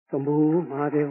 சம்போ மாதேவ்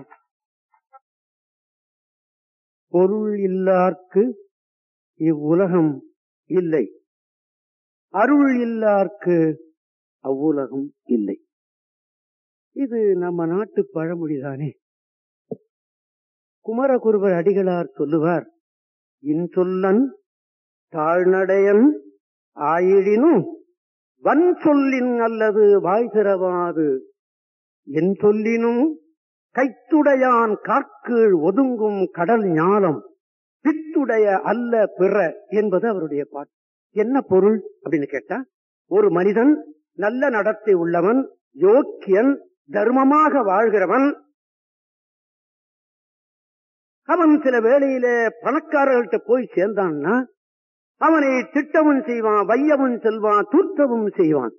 பொருள் இல்லார்க்கு இவ்வுலகம் இல்லை அருள் இல்லார்க்கு அவ்வுலகம் இல்லை இது நம்ம நாட்டு பழமொழிதானே குமரகுருவர் அடிகளார் சொல்லுவார் இன்சொல்லன் தாழ்நடையன் ஆயிடினும் வன் சொல்லின் அல்லது வாய் திறவாது என் சொல்லினும் கைத்துடையான் கார்கீழ் ஒதுங்கும் கடல் ஞாலம் பித்துடைய அல்ல பிற என்பது அவருடைய பாட்டு என்ன பொருள் அப்படின்னு கேட்டா ஒரு மனிதன் நல்ல நடத்தை உள்ளவன் யோக்கியன் தர்மமாக வாழ்கிறவன் அவன் சில வேளையில பணக்காரர்கள்ட்ட போய் சேர்ந்தான்னா அவனை திட்டவும் செய்வான் வையவும் செல்வான் தூற்றவும் செய்வான்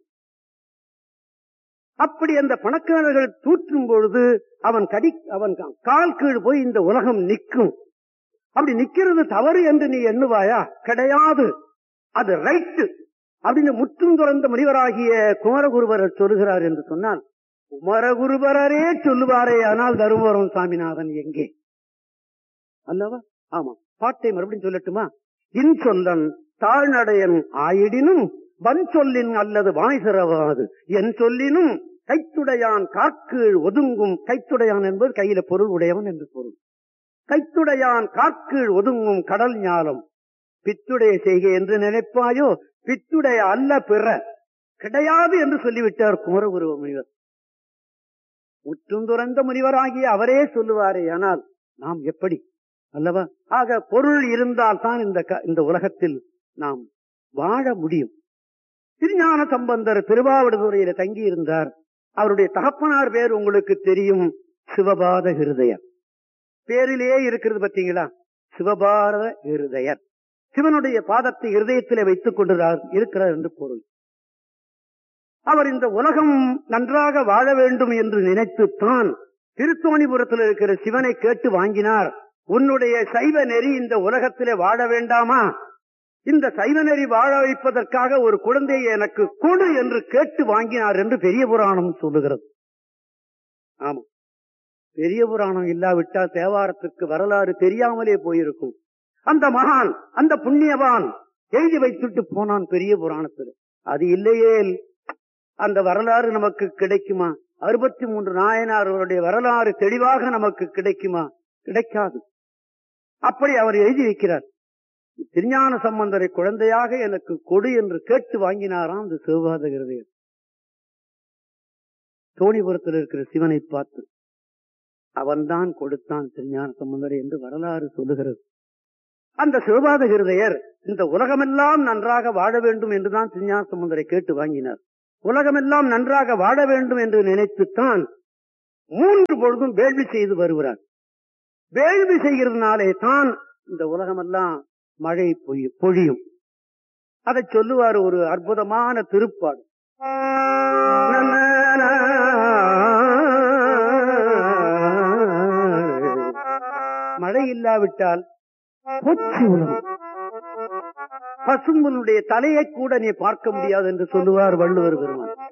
அப்படி அந்த பணக்காரர்கள் தூற்றும் பொழுது அவன் கடி அவன் கால் கீழ் போய் இந்த உலகம் நிற்கும் அப்படி நிக்கிறது தவறு என்று நீ எண்ணுவாயா கிடையாது அது ரைட்டு அப்படின்னு முற்றும் துறந்த முனிவராகிய குமரகுருவரர் சொல்லுகிறார் என்று சொன்னால் குமரகுருவரரே சொல்லுவாரே ஆனால் தருமபுரம் சாமிநாதன் எங்கே அல்லவா ஆமா பாட்டை மறுபடியும் சொல்லட்டுமா இன் சொல்லன் தாழ்நடையன் ஆயிடினும் வன் சொல்லின் அல்லது வாய் சிறவாது என் சொல்லினும் கைத்துடையான் கார்கீழ் ஒதுங்கும் கைத்துடையான் என்பது கையில பொருள் உடையவன் என்று பொருள் கைத்துடையான் கார்கீழ் ஒதுங்கும் கடல் ஞாலம் பித்துடைய செய்கை என்று நினைப்பாயோ பித்துடைய அல்ல பிற கிடையாது என்று சொல்லிவிட்டார் குமரகுருவ முனிவர் முற்றும் துறந்த முனிவராகிய அவரே சொல்லுவாரே ஆனால் நாம் எப்படி அல்லவா ஆக பொருள் இருந்தால் தான் இந்த இந்த உலகத்தில் நாம் வாழ முடியும் திருஞான சம்பந்தர் திருவாவடுதுறையில தங்கி இருந்தார் அவருடைய தகப்பனார் பேர் உங்களுக்கு தெரியும் சிவபாத ஹிருதயர் பேரிலேயே இருக்கிறது பார்த்தீங்களா சிவபாரத ஹிருதயர் சிவனுடைய பாதத்தை இருதயத்திலே வைத்துக் கொண்டிருக்கிறார் இருக்கிறார் என்று பொருள் அவர் இந்த உலகம் நன்றாக வாழ வேண்டும் என்று நினைத்துத்தான் திருத்தோணிபுரத்தில் இருக்கிற சிவனை கேட்டு வாங்கினார் உன்னுடைய சைவ நெறி இந்த உலகத்திலே வாழ வேண்டாமா இந்த சைவ நெறி வாழ வைப்பதற்காக ஒரு குழந்தையை எனக்கு கொடு என்று கேட்டு வாங்கினார் என்று பெரிய புராணம் சொல்லுகிறது ஆமா பெரிய புராணம் இல்லாவிட்டால் தேவாரத்திற்கு வரலாறு தெரியாமலே போயிருக்கும் அந்த மகான் அந்த புண்ணியவான் எழுதி வைத்துட்டு போனான் பெரிய புராணத்தில் அது இல்லையே அந்த வரலாறு நமக்கு கிடைக்குமா அறுபத்தி மூன்று நாயனார்களுடைய வரலாறு தெளிவாக நமக்கு கிடைக்குமா கிடைக்காது அப்படி அவர் எழுதி வைக்கிறார் திருஞான சம்பந்தரை குழந்தையாக எனக்கு கொடு என்று கேட்டு வாங்கினாராம் அந்த சிவபாதகிருதையர் தோணிபுரத்தில் இருக்கிற சிவனை பார்த்து அவன்தான் கொடுத்தான் திருஞான சம்பந்தரை என்று வரலாறு சொல்லுகிறது அந்த சிவபாத ஹிருதயர் இந்த உலகமெல்லாம் நன்றாக வாழ வேண்டும் என்றுதான் திருஞான சம்பந்தரை கேட்டு வாங்கினார் உலகமெல்லாம் நன்றாக வாழ வேண்டும் என்று நினைத்துத்தான் மூன்று பொழுதும் வேள்வி செய்து வருகிறார் வேள்வி செய்கிறதுனாலே தான் இந்த உலகமெல்லாம் மழை பொழியும் அதை சொல்லுவார் ஒரு அற்புதமான திருப்பாடு மழை இல்லாவிட்டால் போச்சு உலகம் பசும்பனுடைய தலையை கூட நீ பார்க்க முடியாது என்று சொல்லுவார் வள்ளுவர் பெருமான்